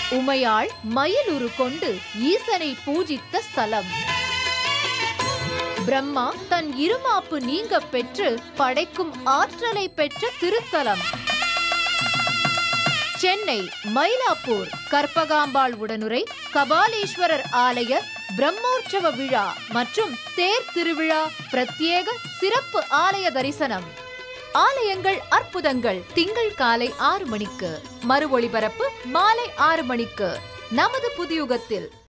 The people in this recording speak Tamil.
உமையாள் மயிலுரு கொண்டு ஈசனை பூஜித்த ஸ்தலம் பிரம்மா தன் இருமாப்பு நீங்க பெற்று படைக்கும் ஆற்றலை பெற்ற திருத்தலம் சென்னை மயிலாப்பூர் கற்பகாம்பாள் உடனுரை கபாலீஸ்வரர் ஆலய பிரம்மோற்சவ விழா மற்றும் தேர் திருவிழா பிரத்யேக சிறப்பு ஆலய தரிசனம் ஆலயங்கள் அற்புதங்கள் திங்கள் காலை ஆறு மணிக்கு மறு ஒளிபரப்பு மாலை ஆறு மணிக்கு நமது புதியுகத்தில்